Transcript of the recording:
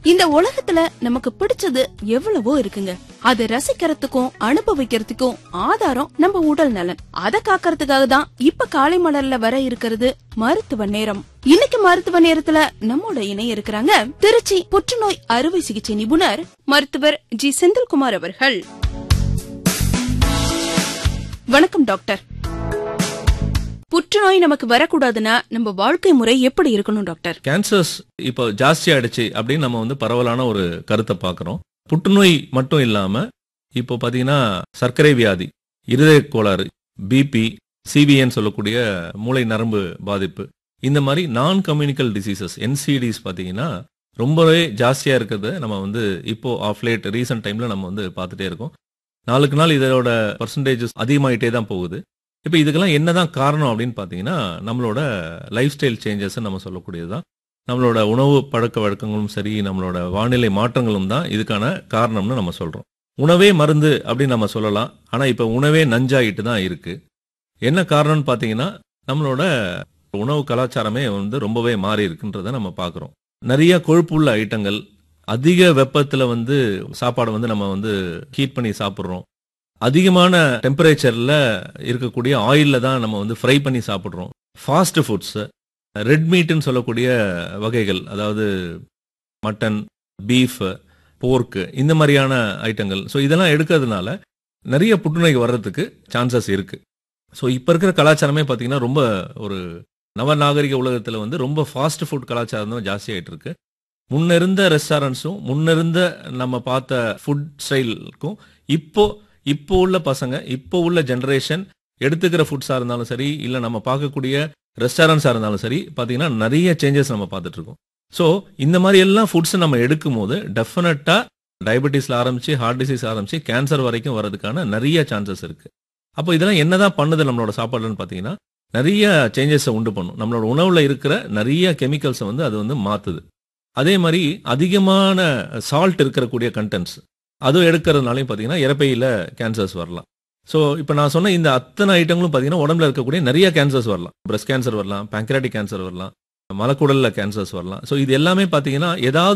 இந்த உலகத்துல நமக்கு பிடிச்சது எவ்வளவோ இருக்குங்க அதை ரசிக்கிறதுக்கும் அனுபவிக்கிறதுக்கும் ஆதாரம் நம்ம உடல் நலன் அதை காக்கறதுக்காக தான் இப்ப காலை மலர்ல வர இருக்கிறது மருத்துவ நேரம் இன்னைக்கு மருத்துவ நேரத்துல நம்மோட இணைய இருக்கிறாங்க திருச்சி புற்றுநோய் அறுவை சிகிச்சை நிபுணர் மருத்துவர் ஜி செந்தில்குமார் அவர்கள் வணக்கம் டாக்டர் புற்றுநோய் நமக்கு வரக்கூடாதுன்னா நம்ம வாழ்க்கை முறை எப்படி இருக்கணும் டாக்டர் கேன்சர்ஸ் இப்போ ஜாஸ்தி ஆயிடுச்சு அப்படின்னு நம்ம வந்து பரவலான ஒரு கருத்தை பார்க்குறோம் புற்றுநோய் மட்டும் இல்லாம இப்போ பார்த்தீங்கன்னா சர்க்கரை வியாதி இருதய கோளாறு பிபி சிவிஎன் சொல்லக்கூடிய மூளை நரம்பு பாதிப்பு இந்த மாதிரி நான் கம்யூனிக்கல் டிசீசஸ் என்சிடிஸ் பார்த்தீங்கன்னா ரொம்பவே ஜாஸ்தியா இருக்கிறத நம்ம வந்து இப்போ ஆஃப் லேட் ரீசெண்ட் டைம்ல நம்ம வந்து பார்த்துட்டே இருக்கோம் நாளுக்கு நாள் இதோட பர்சன்டேஜஸ் அதிகமாயிட்டே தான் போகுது இப்போ இதுக்கெல்லாம் என்னதான் காரணம் அப்படின்னு பார்த்தீங்கன்னா நம்மளோட லைஃப் ஸ்டைல் சேஞ்சஸ் நம்ம சொல்லக்கூடியது தான் நம்மளோட உணவு பழக்க வழக்கங்களும் சரி நம்மளோட வானிலை மாற்றங்களும் தான் இதுக்கான காரணம்னு நம்ம சொல்றோம் உணவே மருந்து அப்படின்னு நம்ம சொல்லலாம் ஆனா இப்போ உணவே நஞ்சாயிட்டு தான் இருக்கு என்ன காரணம்னு பார்த்தீங்கன்னா நம்மளோட உணவு கலாச்சாரமே வந்து ரொம்பவே மாறி இருக்குன்றத நம்ம பார்க்குறோம் நிறைய கொழுப்புள்ள ஐட்டங்கள் அதிக வெப்பத்தில் வந்து சாப்பாடை வந்து நம்ம வந்து ஹீட் பண்ணி சாப்பிட்றோம் அதிகமான டெம்பரேச்சரில் இருக்கக்கூடிய ஆயிலில் தான் நம்ம வந்து ஃப்ரை பண்ணி சாப்பிட்றோம் ஃபாஸ்ட் ஃபுட்ஸ் ரெட் மீட்டுன்னு சொல்லக்கூடிய வகைகள் அதாவது மட்டன் பீஃப் போர்க்கு இந்த மாதிரியான ஐட்டங்கள் ஸோ இதெல்லாம் எடுக்கிறதுனால நிறைய புற்றுநோய் வர்றதுக்கு சான்சஸ் இருக்கு ஸோ இப்போ இருக்கிற கலாச்சாரமே பார்த்தீங்கன்னா ரொம்ப ஒரு நவநாகரிக உலகத்தில் வந்து ரொம்ப ஃபாஸ்ட் ஃபுட் கலாச்சாரம் தான் ஜாஸ்தி ஆயிட்டு இருக்கு முன்ன இருந்த ரெஸ்டாரண்ட்ஸும் முன்ன இருந்த நம்ம பார்த்த ஃபுட் ஸ்டைலுக்கும் இப்போ இப்போ உள்ள பசங்க இப்போ உள்ள ஜெனரேஷன் எடுத்துக்கிற ஃபுட்ஸாக இருந்தாலும் சரி இல்லை நம்ம பார்க்கக்கூடிய ரெஸ்டாரண்ட்ஸாக இருந்தாலும் சரி பார்த்தீங்கன்னா நிறைய சேஞ்சஸ் நம்ம பார்த்துட்டு இருக்கோம் ஸோ இந்த மாதிரி எல்லாம் ஃபுட்ஸ் நம்ம எடுக்கும் போது டெஃபினட்டாக டயபெட்டிஸில் ஆரம்பிச்சு ஹார்ட் டிசீஸ் ஆரம்பிச்சு கேன்சர் வரைக்கும் வரதுக்கான நிறைய சான்சஸ் இருக்கு அப்போ இதெல்லாம் என்னதான் பண்ணுது நம்மளோட சாப்பாடுன்னு பார்த்தீங்கன்னா நிறைய சேஞ்சஸை உண்டு பண்ணும் நம்மளோட உணவுல இருக்கிற நிறைய கெமிக்கல்ஸை வந்து அது வந்து மாத்துது அதே மாதிரி அதிகமான சால்ட் இருக்கக்கூடிய கண்டென்ட்ஸ் அதுவும் எடுக்கிறதுனாலையும் பார்த்தீங்கன்னா இறப்பையில் கேன்சர்ஸ் வரலாம் ஸோ இப்போ நான் சொன்ன இந்த அத்தனை ஐட்டங்களும் பார்த்தீங்கன்னா உடம்புல இருக்கக்கூடிய நிறைய கேன்சர்ஸ் வரலாம் பிரஸ்ட் கேன்சர் வரலாம் பேங்க்ராட்டிக் கேன்சர் வரலாம் மலக்குடலில் கேன்சர்ஸ் வரலாம் ஸோ இது எல்லாமே பார்த்தீங்கன்னா ஏதாவது